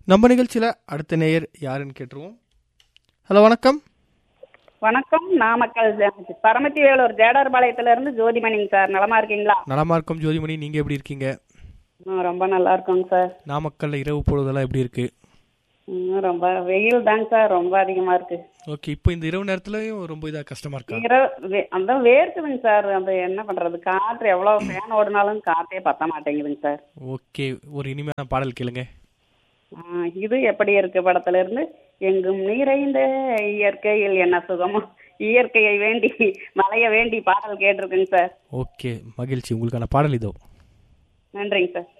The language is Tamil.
நம்ம நிகழ்ச்சியில் அடுத்த நேயர் யாருன்னு கேட்டுருவோம் ஹலோ வணக்கம் வணக்கம் நாமக்கல் ஜ- பரமத்தி வேலூர் ஜேடார்பாளையத்துல இருந்து ஜோதிமணிங்க சார் நலமா இருக்கீங்களா நலமா இருக்கும் ஜோதிமணி நீங்கள் எப்படி இருக்கீங்க ம், ரொம்ப நல்லா இருக்கோங்க சார் நாமக்கல்ல இரவு பொழுதெல்லாம் எப்படி இருக்கு ம், ரொம்ப வெயில் தாங்க சார் ரொம்ப அதிகமா இருக்கு ஓகே இப்போ இந்த இரவு நேரத்துலயும் ரொம்ப இதாக கஷ்டமா இருக்கா இரவு வே- அந்த வேர்க்குதுங்க சார் அந்த என்ன பண்றது காற்று எவ்வளவு ஃபேன் ஓடினாலும் காற்றே பத்த மாட்டேங்குதுங்க சார் ஓகே ஒரு இனிமையான பாடல் கேளுங்க ஆ, இது எப்படி இருக்கு படத்துல இருந்து எங்கும் நிறைந்த இயற்கையில் என்ன சுகமோ இயற்கையை வேண்டி மழைய வேண்டி பாடல் கேட்டிருக்குங்க சார் ஓகே மகிழ்ச்சி உங்களுக்கான பாடல் இதோ நன்றிங்க சார்